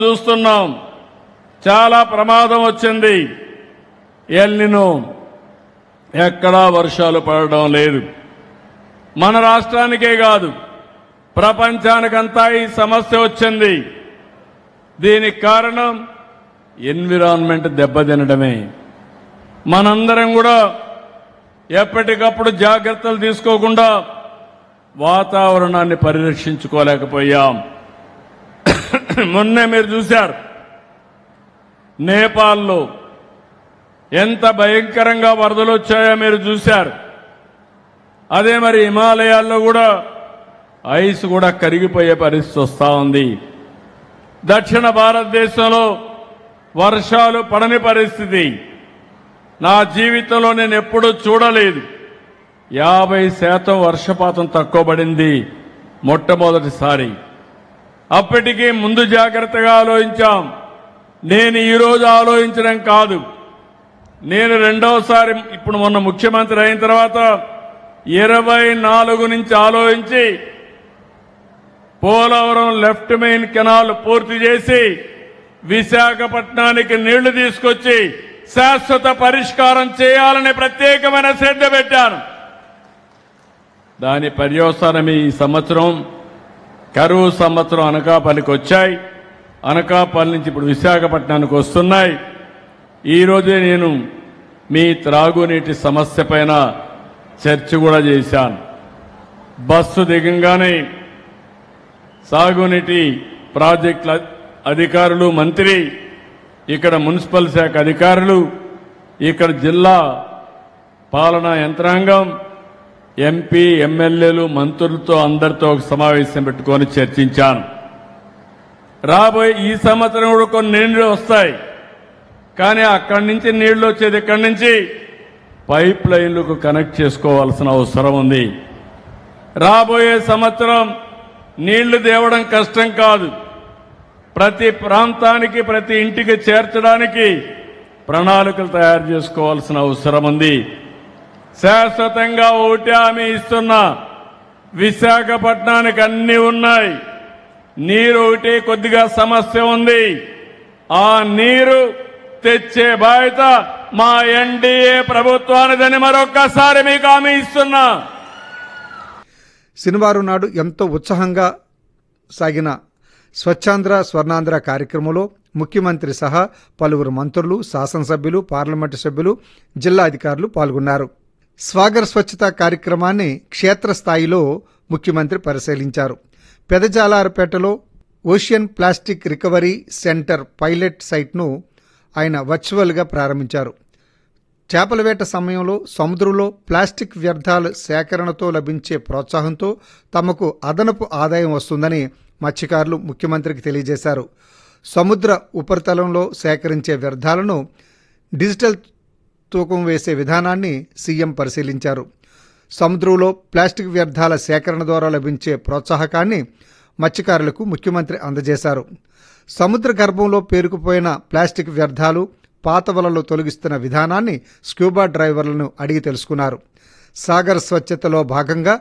చూస్తున్నాం చాలా ప్రమాదం వచ్చింది ఎల్నినో ఎక్కడా వర్షాలు పడడం లేదు మన రాష్ట్రానికే కాదు ప్రపంచానికంతా ఈ సమస్య వచ్చింది దీనికి కారణం ఎన్విరాన్మెంట్ దెబ్బతినడమే మనందరం కూడా ఎప్పటికప్పుడు జాగ్రత్తలు తీసుకోకుండా వాతావరణాన్ని పరిరక్షించుకోలేకపోయాం మొన్నే మీరు చూశారు నేపాల్లో ఎంత భయంకరంగా వరదలు వచ్చాయో మీరు చూశారు అదే మరి హిమాలయాల్లో కూడా ఐస్ కూడా కరిగిపోయే పరిస్థితి వస్తూ ఉంది దక్షిణ భారతదేశంలో వర్షాలు పడని పరిస్థితి నా జీవితంలో నేను ఎప్పుడూ చూడలేదు యాభై శాతం వర్షపాతం తక్కువ పడింది మొట్టమొదటిసారి అప్పటికీ ముందు జాగ్రత్తగా ఆలోచించాం నేను ఈరోజు ఆలోచించడం కాదు నేను రెండవసారి ఇప్పుడు మొన్న ముఖ్యమంత్రి అయిన తర్వాత ఇరవై నాలుగు నుంచి ఆలోచించి పోలవరం లెఫ్ట్ మెయిన్ కెనాల్ పూర్తి చేసి విశాఖపట్నానికి నీళ్లు తీసుకొచ్చి శాశ్వత పరిష్కారం చేయాలని ప్రత్యేకమైన శ్రద్ధ పెట్టాను దాని పర్యవసానం ఈ సంవత్సరం కరువు సంవత్సరం అనకాపల్లికి వచ్చాయి అనకాపల్లి నుంచి ఇప్పుడు విశాఖపట్నానికి వస్తున్నాయి ఈ రోజే నేను మీ త్రాగునీటి సమస్య పైన చర్చ కూడా చేశాను బస్సు దిగంగానే సాగునీటి ప్రాజెక్టుల అధికారులు మంత్రి ఇక్కడ మున్సిపల్ శాఖ అధికారులు ఇక్కడ జిల్లా పాలనా యంత్రాంగం ఎంపీ ఎమ్మెల్యేలు మంత్రులతో అందరితో ఒక సమావేశం పెట్టుకొని చర్చించాను రాబోయే ఈ సంవత్సరం కూడా కొన్ని నీళ్లు వస్తాయి కానీ అక్కడి నుంచి నీళ్లు వచ్చేది ఇక్కడి నుంచి పైప్ లైన్లకు కనెక్ట్ చేసుకోవాల్సిన అవసరం ఉంది రాబోయే సంవత్సరం నీళ్లు తేవడం కష్టం కాదు ప్రతి ప్రాంతానికి ప్రతి ఇంటికి చేర్చడానికి ప్రణాళికలు తయారు చేసుకోవాల్సిన అవసరం ఉంది శాశ్వతంగా ఒకటి హామీ ఇస్తున్నా విశాఖపట్నానికి అన్ని ఉన్నాయి నీరు ఒకటి కొద్దిగా సమస్య ఉంది ఆ నీరు తెచ్చే బాధ్యత మా ఎన్డీఏ ప్రభుత్వానిదని మరొక్కసారి మీకు హామీ ఇస్తున్నా శనివారం నాడు ఎంతో ఉత్సాహంగా సాగిన స్వచ్ఛాంధ్ర స్వర్ణాంధ్ర కార్యక్రమంలో ముఖ్యమంత్రి సహా పలువురు మంత్రులు శాసనసభ్యులు పార్లమెంటు సభ్యులు జిల్లా అధికారులు పాల్గొన్నారు స్వాగర్ స్వచ్ఛత కార్యక్రమాన్ని క్షేత్రస్థాయిలో ముఖ్యమంత్రి పరిశీలించారు పెదజాలారపేటలో ocean plastic recovery centre pilot సైట్ను ఆయన వర్చువల్గా ప్రారంభించారు చేపల వేట సమయంలో సముద్రంలో ప్లాస్టిక్ వ్యర్థాల సేకరణతో లభించే ప్రోత్సాహంతో తమకు అదనపు ఆదాయం వస్తుందని మత్స్యకారులు ముఖ్యమంత్రికి తెలియజేశారు సముద్ర ఉపరితలంలో సేకరించే వ్యర్థాలను డిజిటల్ తూకం వేసే విధానాన్ని సీఎం పరిశీలించారు సముద్రంలో ప్లాస్టిక్ వ్యర్థాల సేకరణ ద్వారా లభించే ప్రోత్సాహకాన్ని మత్స్యకారులకు ముఖ్యమంత్రి అందజేశారు సముద్ర గర్భంలో పేరుకుపోయిన ప్లాస్టిక్ వ్యర్థాలు పాత వలలు తొలగిస్తున్న విధానాన్ని స్క్యూబా డ్రైవర్లను అడిగి తెలుసుకున్నారు సాగర్ స్వచ్ఛతలో భాగంగా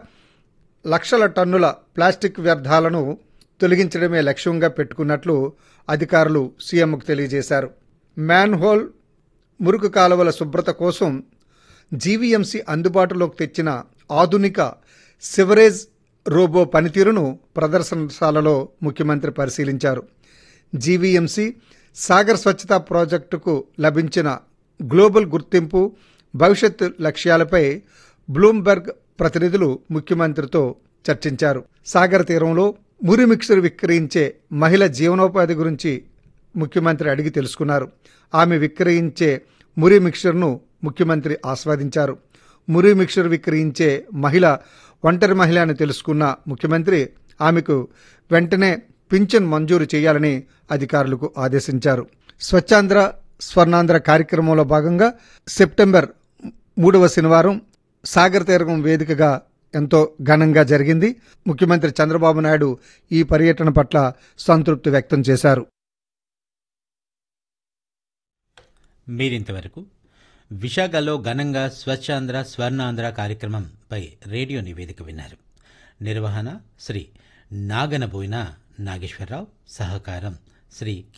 లక్షల టన్నుల ప్లాస్టిక్ వ్యర్థాలను తొలగించడమే లక్ష్యంగా పెట్టుకున్నట్లు అధికారులు సీఎంకు తెలియజేశారు మ్యాన్హోల్ మురుగు కాలువల శుభ్రత కోసం జీవీఎంసీ అందుబాటులోకి తెచ్చిన ఆధునిక సివరేజ్ రోబో పనితీరును ప్రదర్శనశాలలో ముఖ్యమంత్రి పరిశీలించారు జీవీఎంసీ సాగర్ స్వచ్ఛతా ప్రాజెక్టుకు లభించిన గ్లోబల్ గుర్తింపు భవిష్యత్ లక్ష్యాలపై బ్లూంబెర్గ్ ప్రతినిధులు ముఖ్యమంత్రితో చర్చించారు సాగర్ తీరంలో మురి మిక్సర్ విక్రయించే మహిళ జీవనోపాధి గురించి ముఖ్యమంత్రి అడిగి తెలుసుకున్నారు ఆమె విక్రయించే మురి మిక్చర్ను ముఖ్యమంత్రి ఆస్వాదించారు మురి మిక్చర్ విక్రయించే మహిళ ఒంటరి మహిళ అని తెలుసుకున్న ముఖ్యమంత్రి ఆమెకు వెంటనే పింఛన్ మంజూరు చేయాలని అధికారులకు ఆదేశించారు స్వచ్ఛాంధ్ర స్వర్ణాంధ్ర కార్యక్రమంలో భాగంగా సెప్టెంబర్ మూడవ శనివారం సాగర్ తీరం వేదికగా ఎంతో ఘనంగా జరిగింది ముఖ్యమంత్రి చంద్రబాబు నాయుడు ఈ పర్యటన పట్ల సంతృప్తి వ్యక్తం చేశారు మీరింతవరకు విశాఖలో ఘనంగా స్వచ్ఛాంధ్ర స్వర్ణాంధ్ర కార్యక్రమంపై రేడియో నివేదిక విన్నారు నిర్వహణ శ్రీ నాగనబోయిన నాగేశ్వరరావు సహకారం శ్రీ